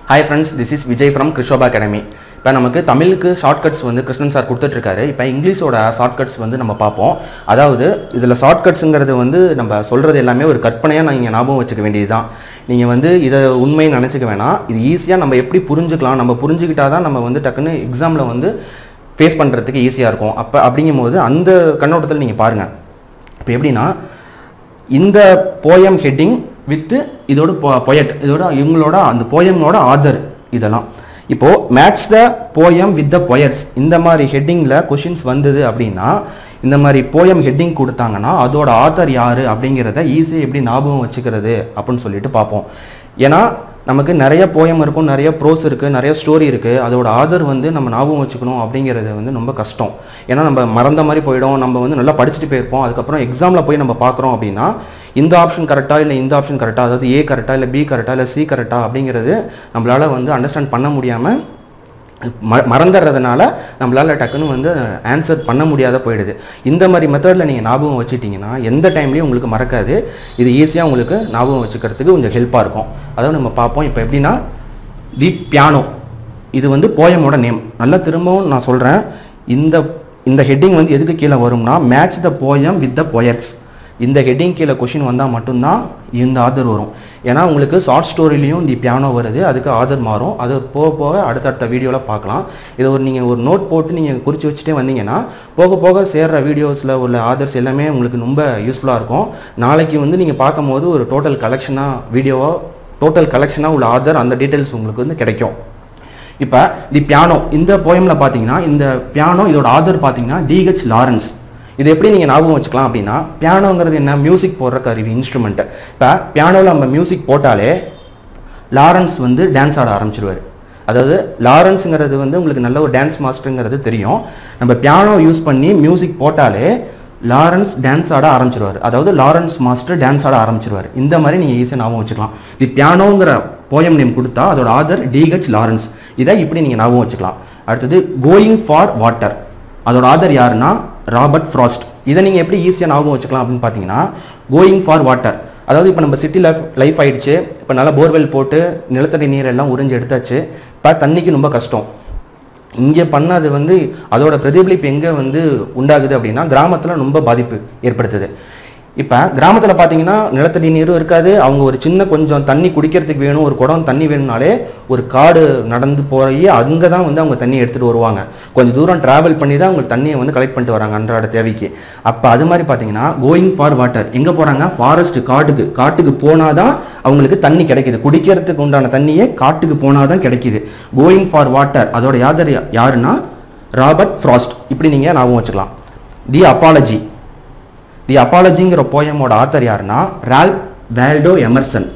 hi friends this is Vijay from Krishoba academy இப்போ நமக்கு தமிழுக்கு ஷார்ட்கட்ஸ் வந்து கிருஷ்ணன் சார் கொடுத்துட்ருக்காரு இப்போ இங்கிலீஷோட ஷார்ட்கட்ஸ் வந்து நம்ம பார்ப்போம் அதாவது இதில் ஷார்ட்கட்ஸுங்கிறது வந்து நம்ம சொல்கிறது எல்லாமே ஒரு கற்பனையாக நீங்கள் ஞாபகம் வச்சுக்க வேண்டியது தான் நீங்கள் வந்து இதை உண்மையை நினச்சிக்க வேணாம் இது ஈஸியாக நம்ம எப்படி புரிஞ்சுக்கலாம் நம்ம புரிஞ்சுக்கிட்டா தான் நம்ம வந்து டக்குன்னு எக்ஸாமில் வந்து ஃபேஸ் பண்ணுறதுக்கு ஈஸியாக இருக்கும் அப்போ அப்படிங்கும்போது அந்த கண்ணோட்டத்தில் நீங்கள் பாருங்கள் இப்போ எப்படின்னா இந்த போயம் ஹெட்டிங் வித்து இதோட பொயட் இதோட இவங்களோட அந்த போயமோட ஆதர் இதெல்லாம் இப்போது match the poem with the poets இந்த மாதிரி ஹெட்டிங்கில் கொஷின்ஸ் வந்தது அப்படின்னா இந்த மாதிரி போயம் ஹெட்டிங் கொடுத்தாங்கன்னா அதோட ஆத்தர் யார் அப்படிங்கிறத ஈஸியாக எப்படி ஞாபகம் வச்சுக்கிறது அப்படின்னு சொல்லிட்டு பார்ப்போம் ஏன்னா நமக்கு நிறைய போயம் இருக்கும் நிறைய ப்ரோஸ் இருக்குது நிறைய ஸ்டோரி இருக்குது அதோட ஆதர் வந்து நம்ம ஞாபகம் வச்சுக்கணும் அப்படிங்கிறது வந்து ரொம்ப கஷ்டம் ஏன்னா நம்ம மறந்த மாதிரி போயிடும் நம்ம வந்து நல்லா படிச்சுட்டு போயிருப்போம் அதுக்கப்புறம் எக்ஸாமில் போய் நம்ம பார்க்குறோம் அப்படின்னா இந்த ஆப்ஷன் கரெக்டாக இல்லை இந்த ஆப்ஷன் கரெக்டாக அதாவது ஏ கரெக்டாக இல்லை பி கரெக்டாக இல்லை சி கரெக்டாக அப்படிங்கிறது நம்மளால் வந்து அண்டர்ஸ்டாண்ட் பண்ண முடியாமல் ம மறந்துடுறதுனால நம்மளால் டக்குன்னு வந்து ஆன்சர் பண்ண முடியாத போயிடுது இந்த மாதிரி மெத்தடில் நீங்கள் ஞாபகம் வச்சுட்டிங்கன்னா எந்த டைம்லேயும் உங்களுக்கு மறக்காது இது ஈஸியாக உங்களுக்கு ஞாபகம் வச்சுக்கிறதுக்கு கொஞ்சம் ஹெல்ப்பாக இருக்கும் அதாவது நம்ம பார்ப்போம் இப்போ எப்படின்னா தி பியானோ இது வந்து போயமோட நேம் நல்லா திரும்பவும் நான் சொல்கிறேன் இந்த இந்த ஹெட்டிங் வந்து எதுக்கு கீழே வரும்னா match the poem with the poets இந்த ஹெட்டிங் கீழே கொஷின் வந்தால் மட்டும்தான் இந்த ஆதர் வரும் ஏன்னா உங்களுக்கு ஷார்ட் ஸ்டோரிலையும் தி பியானோ வருது அதுக்கு ஆதர் மாறும் அது போக போக அடுத்தடுத்த வீடியோவில் பார்க்கலாம் இதை ஒரு நீங்கள் ஒரு நோட் போட்டு நீங்கள் குறித்து வச்சுட்டே வந்தீங்கன்னா போக போக சேர்ற வீடியோஸில் உள்ள ஆதர்ஸ் எல்லாமே உங்களுக்கு ரொம்ப யூஸ்ஃபுல்லாக இருக்கும் நாளைக்கு வந்து நீங்கள் பார்க்கும்போது ஒரு டோட்டல் கலெக்ஷனாக வீடியோவோ டோட்டல் கலெக்ஷனாக உள்ள ஆதர் அந்த டீட்டெயில்ஸ் உங்களுக்கு வந்து கிடைக்கும் இப்போ தி பியானோ இந்த போயமில் பார்த்தீங்கன்னா இந்த பியானோ இதோட ஆதர் பார்த்தீங்கன்னா டிஹெச் லாரன்ஸ் இது எப்படி நீங்கள் ஞாபகம் வச்சுக்கலாம் அப்படின்னா பியானோங்கிறது என்ன மியூசிக் போடுற கருவி இன்ஸ்ட்ருமெண்ட்டு இப்போ பியானோவில் நம்ம மியூசிக் போட்டாலே லாரன்ஸ் வந்து டான்ஸ் ஆட ஆரம்பிச்சிருவார் அதாவது லாரன்ஸுங்கிறது வந்து உங்களுக்கு நல்ல ஒரு டான்ஸ் மாஸ்டருங்கிறது தெரியும் நம்ம பியானோ யூஸ் பண்ணி மியூசிக் போட்டாலே லாரன்ஸ் டான்ஸ் ஆட ஆரம்பிச்சிருவார் அதாவது லாரன்ஸ் மாஸ்டர் டான்ஸ் ஆட ஆரம்பிச்சிருவார் இந்த மாதிரி நீங்கள் ஈஸியாக ஞாபகம் வச்சுக்கலாம் இது பியானோங்கிற போயம் நேம் கொடுத்தா அதோட ஆதர் டிஹெச் லாரன்ஸ் இதை இப்படி நீங்கள் ஞாபகம் வச்சுக்கலாம் அடுத்தது கோயிங் ஃபார் வாட்டர் அதோட ஆதர் யாருன்னா ராபர்ட் ஃப்ராஸ்ட் இதை நீங்கள் எப்படி ஈஸியாக ஞாபகம் வச்சுக்கலாம் அப்படின்னு பார்த்தீங்கன்னா கோயிங் ஃபார் வாட்டர் அதாவது இப்போ நம்ம சிட்டி லைஃப் லைஃப் ஆயிடுச்சு இப்போ நல்லா போர்வெல் போட்டு நிலத்தடி நீர் எல்லாம் உறிஞ்சு எடுத்தாச்சு இப்போ தண்ணிக்கு ரொம்ப கஷ்டம் இங்கே பண்ணது வந்து அதோட பிரதிபலிப்பு எங்கே வந்து உண்டாகுது அப்படின்னா கிராமத்தில் ரொம்ப பாதிப்பு ஏற்படுத்துது இப்போ கிராமத்தில் பார்த்தீங்கன்னா நிலத்தடி நீரும் இருக்காது அவங்க ஒரு சின்ன கொஞ்சம் தண்ணி குடிக்கிறதுக்கு வேணும் ஒரு குடம் தண்ணி வேணும்னாலே ஒரு காடு நடந்து போய் அங்கே தான் வந்து அவங்க தண்ணி எடுத்துகிட்டு வருவாங்க கொஞ்சம் தூரம் ட்ராவல் பண்ணி தான் அவங்க தண்ணியை வந்து கலெக்ட் பண்ணிட்டு வராங்க அன்றாட தேவைக்கு அப்போ அது மாதிரி பார்த்தீங்கன்னா கோயிங் ஃபார் வாட்டர் எங்கே போகிறாங்க ஃபாரஸ்ட் காட்டுக்கு காட்டுக்கு போனால் தான் அவங்களுக்கு தண்ணி கிடைக்குது குடிக்கிறதுக்கு உண்டான தண்ணியே காட்டுக்கு போனால் தான் கிடைக்குது கோயிங் ஃபார் வாட்டர் அதோட யாதர் யாருன்னா ராபர்ட் ஃப்ராஸ்ட் இப்படி நீங்கள் ஞாபகம் வச்சுக்கலாம் தி அப்பாலஜி தி அப்பாலஜிங்கிற போயமோட ஆத்தர் யாருன்னா ரால்ப் வேல்டோ எமர்சன்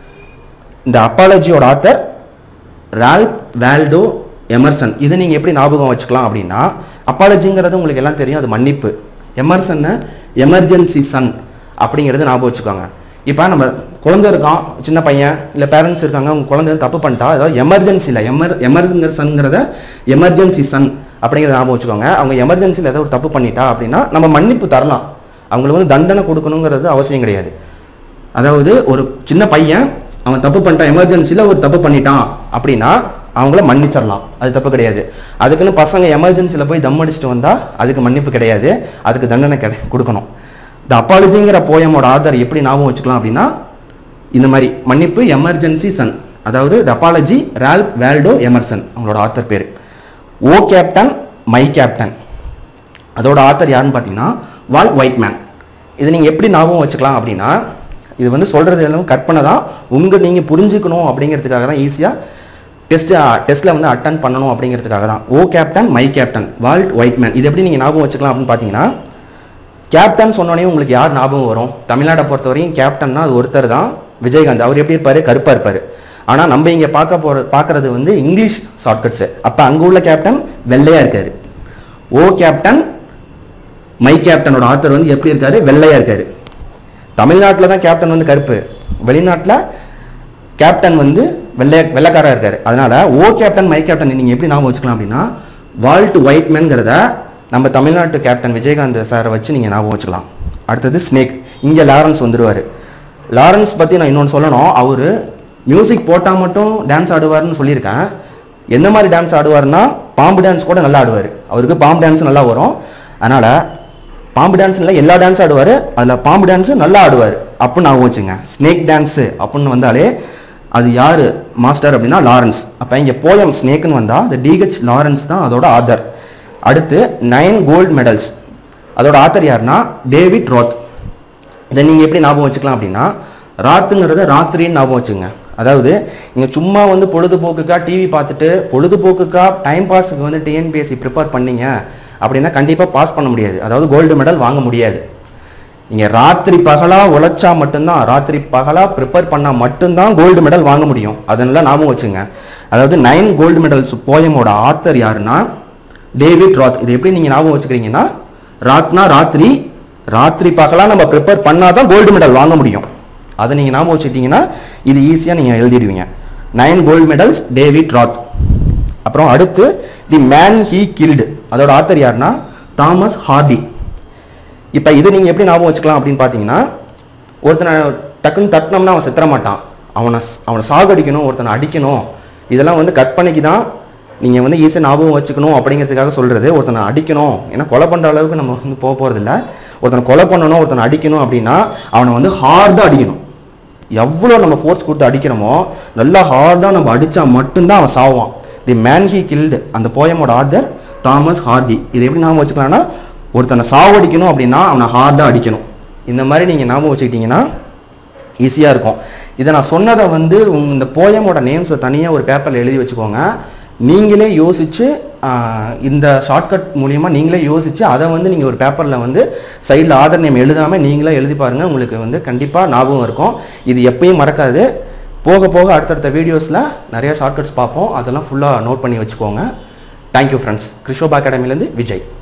இந்த அப்பாலஜியோட ஆத்தர் ரால்ப் வேல்டோ எமர்சன் இதை நீங்கள் எப்படி ஞாபகம் வச்சுக்கலாம் அப்படின்னா அப்பாலஜிங்கிறது உங்களுக்கு எல்லாம் தெரியும் அது மன்னிப்பு எமர்சன்னு எமர்ஜென்சி சன் அப்படிங்கிறது ஞாபகம் வச்சுக்கோங்க இப்போ நம்ம குழந்தை இருக்கான் சின்ன பையன் இல்லை பேரண்ட்ஸ் இருக்காங்க அவங்க குழந்தை வந்து தப்பு பண்ணிட்டா ஏதாவது எமர்ஜென்சியில் எமர் எமர்ஜென்சிங்கிற சன்ங்கிறத எமர்ஜென்சி சன் அப்படிங்கிறத ஞாபகம் வச்சுக்கோங்க அவங்க எமர்ஜென்சியில் ஏதாவது ஒரு தப்பு பண்ணிட்டா அப்படின்னா நம்ம மன்னிப்பு தரலாம் அவங்களுக்கு வந்து தண்டனை கொடுக்கணுங்கிறது அவசியம் கிடையாது அதாவது ஒரு சின்ன பையன் அவன் தப்பு பண்ணிட்டான் எமர்ஜென்சியில் ஒரு தப்பு பண்ணிட்டான் அப்படின்னா அவங்கள மன்னிச்சிடலாம் அது தப்பு கிடையாது அதுக்குன்னு பசங்க எமர்ஜென்சியில் போய் தம் அடிச்சுட்டு வந்தால் அதுக்கு மன்னிப்பு கிடையாது அதுக்கு தண்டனை கிடை கொடுக்கணும் இந்த அப்பாலஜிங்கிற போயமோட ஆதர் எப்படி ஞாபகம் வச்சுக்கலாம் அப்படின்னா இந்த மாதிரி மன்னிப்பு எமர்ஜென்சி சன் அதாவது the apology Ralph Waldo Emerson அவங்களோட ஆத்தர் பேர் ஓ கேப்டன் மை கேப்டன் அதோட ஆத்தர் யாருன்னு பார்த்தீங்கன்னா வால் ஒயிட் மேன் இது நீங்கள் எப்படி ஞாபகம் வச்சுக்கலாம் அப்படின்னா இது வந்து சொல்கிறது எல்லாம் கற்பனை தான் உங்கள் நீங்கள் புரிஞ்சுக்கணும் அப்படிங்கிறதுக்காக தான் ஈஸியாக டெஸ்ட்டு டெஸ்ட்டில் வந்து அட்டன் பண்ணணும் அப்படிங்கிறதுக்காக தான் O captain my captain Walt white man இது எப்படி நீங்கள் ஞாபகம் வச்சுக்கலாம் அப்படின்னு பார்த்தீங்கன்னா கேப்டன் சொன்னோடனே உங்களுக்கு யார் ஞாபகம் வரும் தமிழ்நாட்டை பொறுத்தவரையும் கேப்டன்னா அது ஒருத்தர் தான் விஜயகாந்த் அவர் எப்படி இருப்பார் கருப்பாக இருப்பார் ஆனால் நம்ம இங்கே பார்க்க போகிற பார்க்குறது வந்து இங்கிலீஷ் ஷார்ட்கட்ஸு அப்போ அங்கே உள்ள கேப்டன் வெள்ளையாக இருக்கார் ஓ கேப்டன் மை கேப்டனோட ஆத்தர் வந்து எப்படி இருக்காரு வெள்ளையா இருக்காரு தமிழ்நாட்டில் தான் கேப்டன் வந்து கருப்பு வெளிநாட்டில் கேப்டன் வந்து வெள்ளை வெள்ளைக்காரா இருக்காரு அதனால ஓ கேப்டன் மை கேப்டன் நீங்கள் எப்படி ஞாபகம் வச்சுக்கலாம் அப்படின்னா வால்ட் ஒயிட்மேன்ங்கிறத நம்ம தமிழ்நாட்டு கேப்டன் விஜயகாந்த் சாரை வச்சு நீங்கள் ஞாபகம் வச்சுக்கலாம் அடுத்தது ஸ்னேக் இங்கே லாரன்ஸ் வந்துடுவார் லாரன்ஸ் பற்றி நான் இன்னொன்று சொல்லணும் அவர் மியூசிக் போட்டால் மட்டும் டான்ஸ் ஆடுவார்னு சொல்லியிருக்கேன் என்ன மாதிரி டான்ஸ் ஆடுவார்னா பாம்பு டான்ஸ் கூட நல்லா ஆடுவார் அவருக்கு பாம்பு டான்ஸ் நல்லா வரும் அதனால் பாம்பு டான்ஸ் இல்லை எல்லா டான்ஸும் ஆடுவார் அதில் பாம்பு டான்ஸு நல்லா ஆடுவார் அப்படின்னு நான் வச்சுங்க ஸ்னேக் டான்ஸு அப்படின்னு வந்தாலே அது யார் மாஸ்டர் அப்படின்னா லாரன்ஸ் அப்போ இங்கே போயம் ஸ்னேக்குன்னு வந்தால் இந்த டிஹெச் லாரன்ஸ் தான் அதோட ஆதர் அடுத்து நைன் கோல்டு மெடல்ஸ் அதோட ஆத்தர் யாருன்னா டேவிட் ரோத் இதை நீங்கள் எப்படி ஞாபகம் வச்சுக்கலாம் அப்படின்னா ராத்துங்கிறத ராத்திரின்னு ஞாபகம் வச்சுங்க அதாவது நீங்கள் சும்மா வந்து பொழுதுபோக்குக்கா டிவி பார்த்துட்டு பொழுதுபோக்குக்கா டைம் பாஸுக்கு வந்து டிஎன்பிஎஸ்சி ப்ரிப்பேர் பண்ணீங்க அப்படின்னா கண்டிப்பாக பாஸ் பண்ண முடியாது அதாவது கோல்டு மெடல் வாங்க முடியாது நீங்கள் ராத்திரி பகலாக உழைச்சா மட்டும்தான் ராத்திரி பகலாக ப்ரிப்பேர் பண்ணால் மட்டும்தான் கோல்டு மெடல் வாங்க முடியும் அதனால ஞாபகம் வச்சுங்க அதாவது நைன் கோல்டு மெடல்ஸ் போயமோட ஆத்தர் யாருன்னா டேவிட் ராத் இது எப்படி நீங்கள் ஞாபகம் வச்சுக்கிறீங்கன்னா ராத்னா ராத்திரி ராத்திரி பகலாக நம்ம ப்ரிப்பேர் பண்ணால் தான் கோல்டு மெடல் வாங்க முடியும் அதை நீங்கள் ஞாபகம் வச்சுக்கிட்டீங்கன்னா இது ஈஸியாக நீங்கள் எழுதிடுவீங்க nine gold medals David Roth அப்புறம் அடுத்து தி மேன் ஹீ கில்டு அதோட ஆத்தர் யாருன்னா தாமஸ் ஹார்டி இப்போ இது நீங்கள் எப்படி ஞாபகம் வச்சுக்கலாம் அப்படின்னு பார்த்தீங்கன்னா ஒருத்தனை டக்குன்னு தட்டினோம்னா அவன் செத்துற மாட்டான் அவனை ஸ்- அவனை சாகடிக்கணும் ஒருத்தனை அடிக்கணும் இதெல்லாம் வந்து கற்பனைக்கு தான் நீங்கள் வந்து ஈஸியாக ஞாபகம் வச்சுக்கணும் அப்படிங்கிறதுக்காக சொல்கிறது ஒருத்தனை அடிக்கணும் ஏன்னா கொலை பண்ணுற அளவுக்கு நம்ம வந்து போக போகிறதில்ல ஒருத்தனை கொலை பண்ணணும் ஒருத்தனை அடிக்கணும் அப்படின்னா அவனை வந்து ஹார்டாக அடிக்கணும் எவ்வளோ நம்ம ஃபோர்ஸ் கொடுத்து அடிக்கிறோமோ நல்லா ஹார்டாக நம்ம அடித்தா மட்டும்தான் அவன் சாவான் தி மேன் ஹீ கில்டு அந்த போயமோட ஆதர் தாமஸ் ஹார்டி இது எப்படி ஞாபகம் வச்சுக்கலாம்னா ஒருத்தனை சாவடிக்கணும் அப்படின்னா அவனை ஹார்டாக அடிக்கணும் இந்த மாதிரி நீங்கள் ஞாபகம் வச்சுக்கிட்டிங்கன்னா ஈஸியாக இருக்கும் இதை நான் சொன்னதை வந்து உங்க இந்த போயமோட நேம்ஸை தனியாக ஒரு பேப்பரில் எழுதி வச்சுக்கோங்க நீங்களே யோசித்து இந்த ஷார்ட்கட் மூலியமா நீங்களே யோசித்து அதை வந்து நீங்கள் ஒரு பேப்பரில் வந்து சைடில் ஆதர் நேம் எழுதாமல் நீங்களே எழுதி பாருங்கள் உங்களுக்கு வந்து கண்டிப்பாக ஞாபகம் இருக்கும் இது எப்பயும் மறக்காது போக போக அடுத்தடுத்த வீடியோஸில் நிறைய ஷார்ட்கட்ஸ் பார்ப்போம் அதெல்லாம் ஃபுல்லாக நோட் பண்ணி வச்சுக்கோங்க தேங்க்யூ ஃப்ரெண்ட்ஸ் கிருஷோபா அகாடமிலேருந்து விஜய்